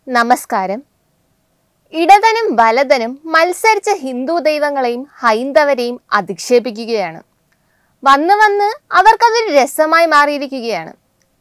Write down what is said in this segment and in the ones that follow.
നമസ്കാരം ഇടതനും വലതനും മത്സരിച്ച ഹിന്ദു ദൈവങ്ങളെയും ഹൈന്ദവരെയും അധിക്ഷേപിക്കുകയാണ് വന്ന് വന്ന് അവർക്കതൊരു രസമായി മാറിയിരിക്കുകയാണ്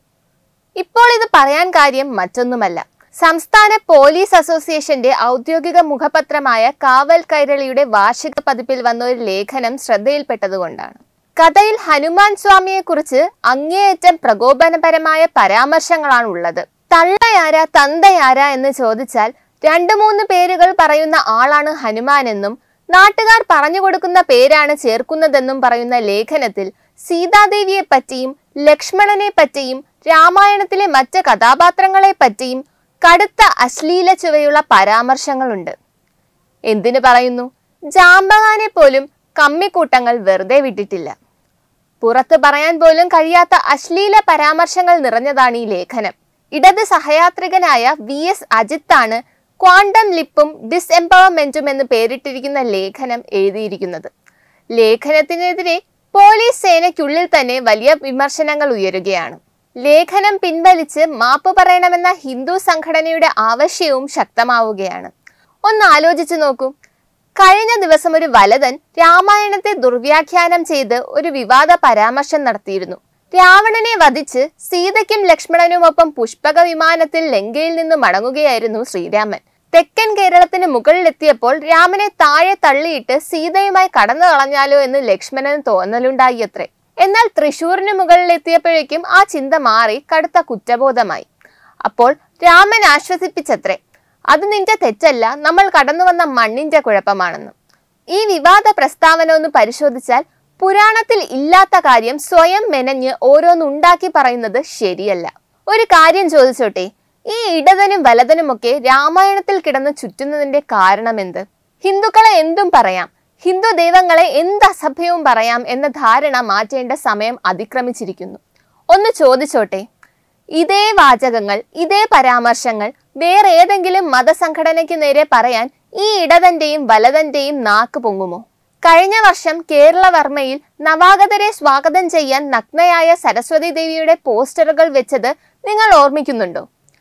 ഇപ്പോൾ ഇത് പറയാൻ കാര്യം മറ്റൊന്നുമല്ല സംസ്ഥാന പോലീസ് അസോസിയേഷന്റെ ഔദ്യോഗിക മുഖപത്രമായ കാവൽ കൈരളിയുടെ വാർഷിക പതിപ്പിൽ വന്ന ഒരു ലേഖനം ശ്രദ്ധയിൽപ്പെട്ടതുകൊണ്ടാണ് കഥയിൽ ഹനുമാൻ സ്വാമിയെക്കുറിച്ച് അങ്ങേയറ്റം പ്രകോപനപരമായ പരാമർശങ്ങളാണ് ഉള്ളത് തള്ളയാര തന്തയാര എന്ന് ചോദിച്ചാൽ രണ്ടു മൂന്ന് പേരുകൾ പറയുന്ന ആളാണ് ഹനുമാൻ എന്നും നാട്ടുകാർ പറഞ്ഞു കൊടുക്കുന്ന പേരാണ് ചേർക്കുന്നതെന്നും പറയുന്ന ലേഖനത്തിൽ സീതാദേവിയെ പറ്റിയും ലക്ഷ്മണനെ പറ്റിയും രാമായണത്തിലെ മറ്റ് കഥാപാത്രങ്ങളെ പറ്റിയും കടുത്ത അശ്ലീല ചുവയുള്ള പരാമർശങ്ങളുണ്ട് എന്തിനു പറയുന്നു ജാമ്പവാനെ പോലും കമ്മിക്കൂട്ടങ്ങൾ വെറുതെ വിട്ടിട്ടില്ല പുറത്ത് പറയാൻ പോലും കഴിയാത്ത അശ്ലീല പരാമർശങ്ങൾ നിറഞ്ഞതാണ് ഈ ലേഖനം ഇടത് സഹയാത്രികനായ വി എസ് അജിത്താണ് ക്വാണ്ടം ലിപ്പും ഡിസ്എംപവർമെന്റും എന്ന് പേരിട്ടിരിക്കുന്ന ലേഖനം എഴുതിയിരിക്കുന്നത് ലേഖനത്തിനെതിരെ പോലീസ് സേനയ്ക്കുള്ളിൽ തന്നെ വലിയ വിമർശനങ്ങൾ ഉയരുകയാണ് ലേഖനം പിൻവലിച്ച് മാപ്പ് പറയണമെന്ന ഹിന്ദു സംഘടനയുടെ ആവശ്യവും ശക്തമാവുകയാണ് ഒന്ന് ആലോചിച്ചു നോക്കൂ കഴിഞ്ഞ ദിവസം ഒരു വലതൻ രാമായണത്തെ ദുർവ്യാഖ്യാനം ചെയ്ത് ഒരു വിവാദ പരാമർശം നടത്തിയിരുന്നു രാവണനെ വധിച്ച് സീതയ്ക്കും ലക്ഷ്മണനുമൊപ്പം പുഷ്പക വിമാനത്തിൽ ലങ്കയിൽ നിന്ന് മടങ്ങുകയായിരുന്നു ശ്രീരാമൻ തെക്കൻ കേരളത്തിന് മുകളിലെത്തിയപ്പോൾ രാമനെ താഴെ തള്ളിയിട്ട് സീതയുമായി കടന്നു കളഞ്ഞാലോ എന്ന് ലക്ഷ്മണന് തോന്നലുണ്ടായി അത്രേ എന്നാൽ തൃശൂരിന് മുകളിലെത്തിയപ്പോഴേക്കും ആ ചിന്ത മാറി കടുത്ത കുറ്റബോധമായി അപ്പോൾ രാമൻ ആശ്വസിപ്പിച്ചത്രേ അത് നിന്റെ തെറ്റല്ല നമ്മൾ കടന്നു വന്ന മണ്ണിന്റെ കുഴപ്പമാണെന്ന് ഈ വിവാദ പ്രസ്താവന ഒന്ന് പരിശോധിച്ചാൽ പുരാണത്തിൽ ഇല്ലാത്ത കാര്യം സ്വയം മെനഞ്ഞ് ഓരോന്നുണ്ടാക്കി പറയുന്നത് ശരിയല്ല ഒരു കാര്യം ചോദിച്ചോട്ടെ ഈ ഇടതനും വലതനുമൊക്കെ രാമായണത്തിൽ കിടന്ന് ചുറ്റുന്നതിന്റെ കാരണമെന്ത് ഹിന്ദുക്കളെ എന്തും പറയാം ഹിന്ദു ദൈവങ്ങളെ എന്ത് അസഭ്യവും പറയാം എന്ന ധാരണ മാറ്റേണ്ട സമയം അതിക്രമിച്ചിരിക്കുന്നു ഒന്ന് ചോദിച്ചോട്ടെ ഇതേ വാചകങ്ങൾ ഇതേ പരാമർശങ്ങൾ വേറെ ഏതെങ്കിലും മതസംഘടനയ്ക്ക് നേരെ പറയാൻ ഈ ഇടതന്റെയും വലതന്റെയും നാക്ക് പൊങ്ങുമോ കഴിഞ്ഞ വർഷം കേരളവർമ്മയിൽ നവാഗതരെ സ്വാഗതം ചെയ്യാൻ നഗ്നയായ സരസ്വതി ദേവിയുടെ പോസ്റ്ററുകൾ വെച്ചത് നിങ്ങൾ ഓർമ്മിക്കുന്നുണ്ടോ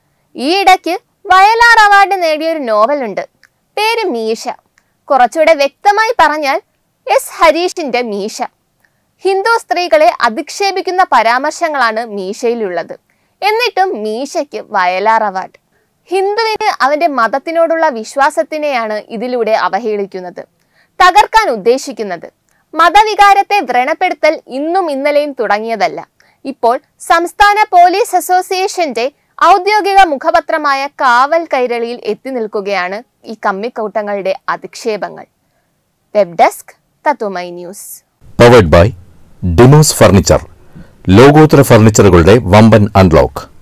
ഈ ഇടയ്ക്ക് വയലാർ അവാർഡ് നേടിയ ഒരു നോവലുണ്ട് പേര് മീശ കുറച്ചുകൂടെ വ്യക്തമായി പറഞ്ഞാൽ എസ് ഹരീഷിന്റെ മീശ ഹിന്ദു സ്ത്രീകളെ അധിക്ഷേപിക്കുന്ന പരാമർശങ്ങളാണ് മീശയിലുള്ളത് എന്നിട്ടും മീശയ്ക്ക് വയലാർ അവാർഡ് ഹിന്ദുവിന് അവന്റെ മതത്തിനോടുള്ള വിശ്വാസത്തിനെയാണ് ഇതിലൂടെ അവഹേളിക്കുന്നത് തകർക്കാൻ ഉദ്ദേശിക്കുന്നത് മതവികാരത്തെ വ്രണപ്പെടുത്തൽ ഇന്നും ഇന്നലെയും തുടങ്ങിയതല്ല ഇപ്പോൾ സംസ്ഥാന പോലീസ് അസോസിയേഷന്റെ ഔദ്യോഗിക മുഖപത്രമായ കാവൽ കൈരളിയിൽ എത്തി നിൽക്കുകയാണ് ഈ കമ്മിക്കൂട്ടങ്ങളുടെ അധിക്ഷേപങ്ങൾ web desk Tatwamayi news powered by Demos furniture ലോകോത്തര ഫർണിച്ചറുകളുടെ വമ്പൻ അൺലോക്ക്